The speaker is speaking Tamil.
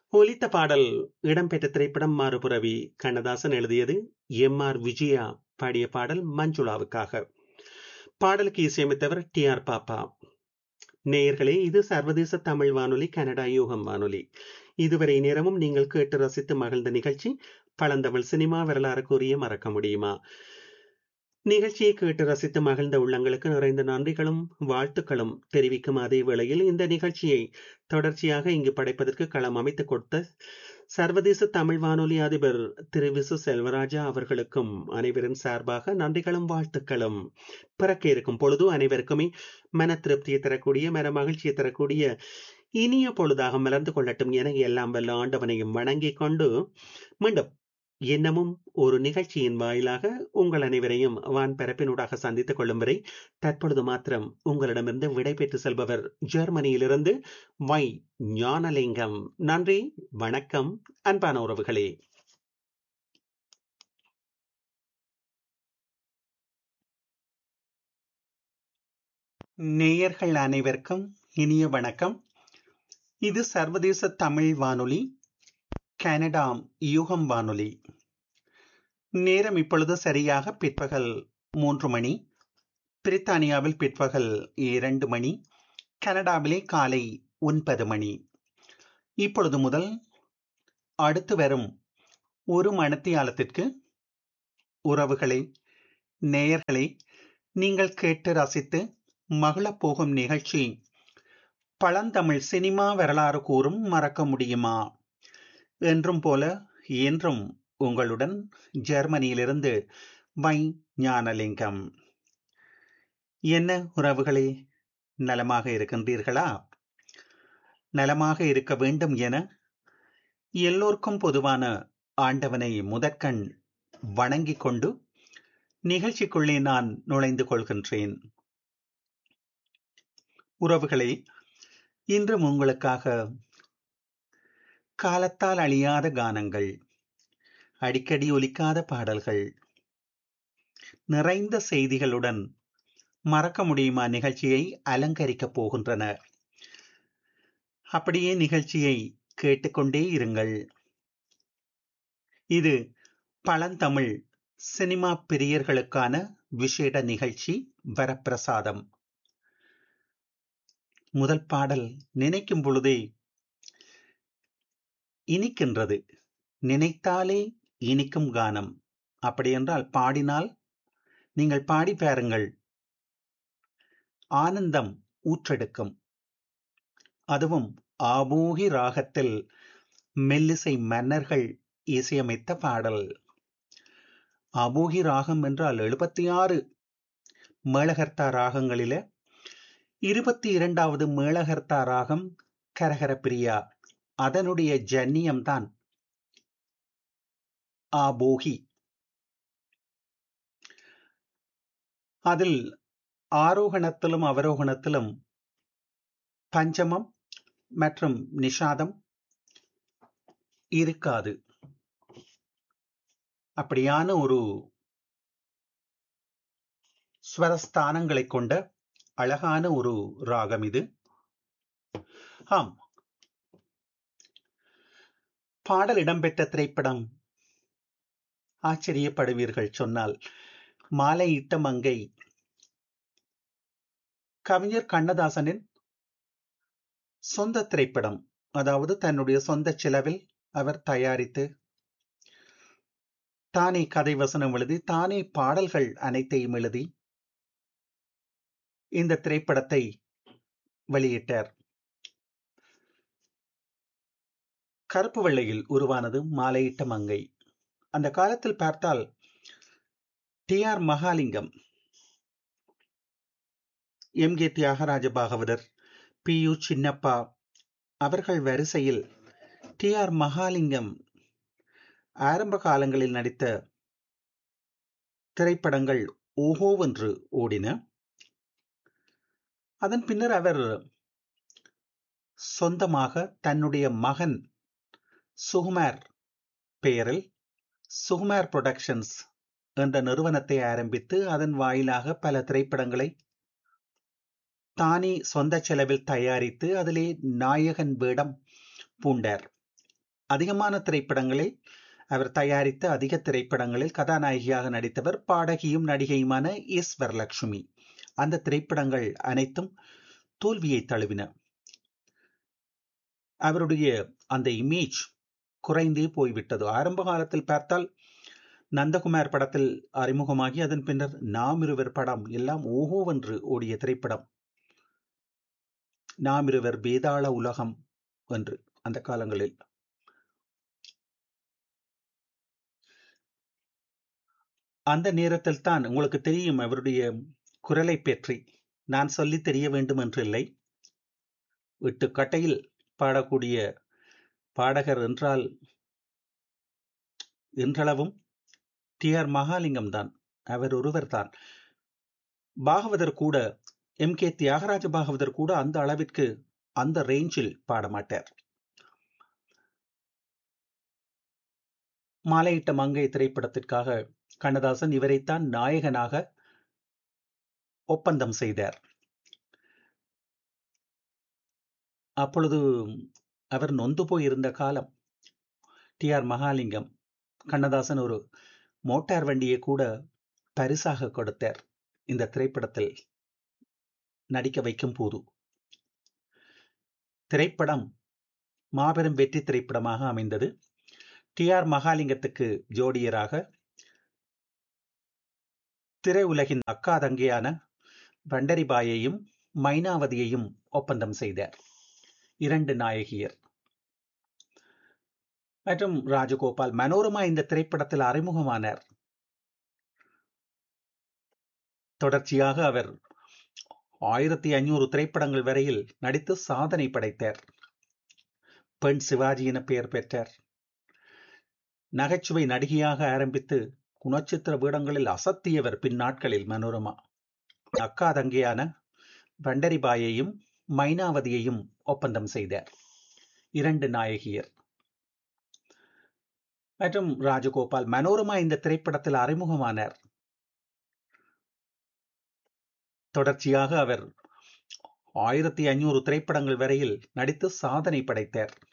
ஒலித்த பாடல் இடம்பெற்ற திரைப்படம் மாறுபுறவி கண்ணதாசன் எழுதியது எம் ஆர் விஜயா பாடிய பாடல் மஞ்சுளாவுக்காக பாடலுக்கு இசையமைத்தவர் டி ஆர் பாப்பா நேயர்களே இது சர்வதேச தமிழ் வானொலி கனடா யூகம் வானொலி இதுவரை நேரமும் நீங்கள் கேட்டு ரசித்து மகிழ்ந்த நிகழ்ச்சி பழந்தமிழ் சினிமா வரலாறு கூறிய மறக்க முடியுமா நிகழ்ச்சியை கேட்டு ரசித்து மகிழ்ந்த உள்ளங்களுக்கு நிறைந்த நன்றிகளும் வாழ்த்துக்களும் தெரிவிக்கும் அதே வேளையில் இந்த நிகழ்ச்சியை தொடர்ச்சியாக இங்கு படைப்பதற்கு களம் அமைத்துக் கொடுத்த சர்வதேச தமிழ் வானொலி அதிபர் திரு விசு செல்வராஜா அவர்களுக்கும் அனைவரின் சார்பாக நன்றிகளும் வாழ்த்துக்களும் பிறக்க இருக்கும் பொழுது அனைவருக்குமே மன திருப்தியை தரக்கூடிய மன மகிழ்ச்சியை தரக்கூடிய இனிய பொழுதாக மலர்ந்து கொள்ளட்டும் என எல்லாம் வல்ல ஆண்டவனையும் வணங்கிக் கொண்டு மீண்டும் இன்னமும் ஒரு நிகழ்ச்சியின் வாயிலாக உங்கள் அனைவரையும் வான் பரப்பினூடாக சந்தித்துக் கொள்ளும் வரை தற்பொழுது மாத்திரம் உங்களிடமிருந்து விடைபெற்று செல்பவர் ஜெர்மனியிலிருந்து வை ஞானலிங்கம் நன்றி வணக்கம் அன்பான உறவுகளே நேயர்கள் அனைவருக்கும் இனிய வணக்கம் இது சர்வதேச தமிழ் வானொலி கனடா யூகம் வானொலி நேரம் இப்பொழுது சரியாக பிற்பகல் மூன்று மணி பிரித்தானியாவில் பிற்பகல் இரண்டு மணி கனடாவிலே காலை ஒன்பது மணி இப்பொழுது முதல் அடுத்து வரும் ஒரு மணத்தியாலத்திற்கு உறவுகளை நேயர்களை நீங்கள் கேட்டு ரசித்து மகிழப் போகும் நிகழ்ச்சி பழந்தமிழ் சினிமா வரலாறு கூறும் மறக்க முடியுமா என்றும் போல என்றும் உங்களுடன் ஜெர்மனியிலிருந்து வை ஞானலிங்கம் என்ன உறவுகளே நலமாக இருக்கின்றீர்களா நலமாக இருக்க வேண்டும் என எல்லோருக்கும் பொதுவான ஆண்டவனை முதற்கண் வணங்கிக் கொண்டு நிகழ்ச்சிக்குள்ளே நான் நுழைந்து கொள்கின்றேன் உறவுகளே இன்றும் உங்களுக்காக காலத்தால் அழியாத கானங்கள் அடிக்கடி ஒலிக்காத பாடல்கள் நிறைந்த செய்திகளுடன் மறக்க முடியுமா நிகழ்ச்சியை அலங்கரிக்கப் போகின்றன அப்படியே நிகழ்ச்சியை கேட்டுக்கொண்டே இருங்கள் இது பழந்தமிழ் சினிமா பிரியர்களுக்கான விசேட நிகழ்ச்சி வரப்பிரசாதம் முதல் பாடல் நினைக்கும் பொழுதே இனிக்கின்றது நினைத்தாலே இனிக்கும் கானம் அப்படியென்றால் பாடினால் நீங்கள் பாடி பாருங்கள் ஆனந்தம் ஊற்றெடுக்கும் அதுவும் ஆபூகி ராகத்தில் மெல்லிசை மன்னர்கள் இசையமைத்த பாடல் ஆபூகி ராகம் என்றால் எழுபத்தி ஆறு மேளகர்த்தா ராகங்களில இருபத்தி இரண்டாவது மேளகர்த்தா ராகம் கரகர பிரியா அதனுடைய ஜன்னியம்தான் ஆபோகி அதில் ஆரோகணத்திலும் அவரோகணத்திலும் பஞ்சமம் மற்றும் நிஷாதம் இருக்காது அப்படியான ஒரு ஸ்வரஸ்தானங்களை கொண்ட அழகான ஒரு ராகம் இது ஆம் பாடல் இடம்பெற்ற திரைப்படம் ஆச்சரியப்படுவீர்கள் சொன்னால் மாலையிட்ட மங்கை கவிஞர் கண்ணதாசனின் சொந்த திரைப்படம் அதாவது தன்னுடைய சொந்த செலவில் அவர் தயாரித்து தானே கதை வசனம் எழுதி தானே பாடல்கள் அனைத்தையும் எழுதி இந்த திரைப்படத்தை வெளியிட்டார் கருப்பு வெள்ளையில் உருவானது மாலையிட்ட மங்கை அந்த காலத்தில் பார்த்தால் T R Mahalingam M K Thyagaraja Bhagavathar P U Chinnappa அவர்கள் வரிசையில் டி ஆர் மகாலிங்கம் ஆரம்ப காலங்களில் நடித்த திரைப்படங்கள் ஓஹோவென்று ஓடின அதன் பின்னர் அவர் சொந்தமாக தன்னுடைய மகன் சுகுமார் பெயரில் சுகுமார் புரொடக்ஷன்ஸ் என்ற நிறுவனத்தை ஆரம்பித்து அதன் வாயிலாக பல திரைப்படங்களை தானே சொந்த செலவில் தயாரித்து அதிலே நாயகன் வேடம் பூண்டார் அதிகமான திரைப்படங்களில் அவர் தயாரித்த அதிக திரைப்படங்களில் கதாநாயகியாக நடித்தவர் பாடகியும் நடிகையுமான எஸ் வரலட்சுமி அந்த திரைப்படங்கள் அனைத்தும் தோல்வியை தழுவின அவருடைய அந்த இமேஜ் குறைந்தே போய்விட்டது ஆரம்ப காலத்தில் பார்த்தால் நந்தகுமார் படத்தில் அறிமுகமாகி அதன் பின்னர் நாம் இருவர் படம் எல்லாம் ஓஹோவென்று ஓடிய திரைப்படம் நாம் இருவர் வேதாள உலகம் என்று அந்த காலங்களில் அந்த நேரத்தில் தான் உங்களுக்கு தெரியும் அவருடைய குரலை பற்றி நான் சொல்லி தெரிய வேண்டும் என்று இல்லை விட்டு கட்டையில் பாடக்கூடிய பாடகர் என்றால் என்றளவும் டி ஆர் மகாலிங்கம் தான் அவர் ஒருவர் தான் பாகவதர் கூட எம் கே தியாகராஜ பாகவதர் கூட அந்த அளவிற்கு அந்த ரேஞ்சில் பாட மாட்டார் மாலையிட்ட மங்கை திரைப்படத்திற்காக கண்ணதாசன் இவரைத்தான் நாயகனாக ஒப்பந்தம் செய்தார் அப்பொழுது அவர் நொந்து போயிருந்த காலம் டி ஆர் மகாலிங்கம் கண்ணதாசன் ஒரு மோட்டார் வண்டியை கூட பரிசாக கொடுத்தார் இந்த திரைப்படத்தில் நடிக்க வைக்கும் போது திரைப்படம் மாபெரும் வெற்றி திரைப்படமாக அமைந்தது டி ஆர் மகாலிங்கத்துக்கு ஜோடியராக திரையுலகின் அக்கா தங்கையான பண்டரிபாயையும் மைனாவதியையும் ஒப்பந்தம் செய்தார் இரண்டு நாயகியர் மற்றும் ராஜகோபால் மனோரமா இந்த திரைப்படத்தில் அறிமுகமானார் தொடர்ச்சியாக அவர் ஆயிரத்தி ஐநூறு திரைப்படங்கள் வரையில் நடித்து சாதனை படைத்தார் பெண் சிவாஜி என பெயர் பெற்றார் நகைச்சுவை நடிகையாக ஆரம்பித்து குணச்சித்திர வீடங்களில் அசத்தியவர் பின்னாட்களில் மனோரமா அக்கா தங்கையான பண்டரிபாயையும் மைனாவதியையும் ஒப்பந்தம் செய்தார் இரண்டு நாயகியர் மற்றும் ராஜகோபால் மனோரமா இந்த திரைப்படத்தில் அறிமுகமானார் தொடர்ச்சியாக அவர் ஆயிரத்தி ஐநூறு திரைப்படங்கள் வரையில் நடித்து சாதனை படைத்தார்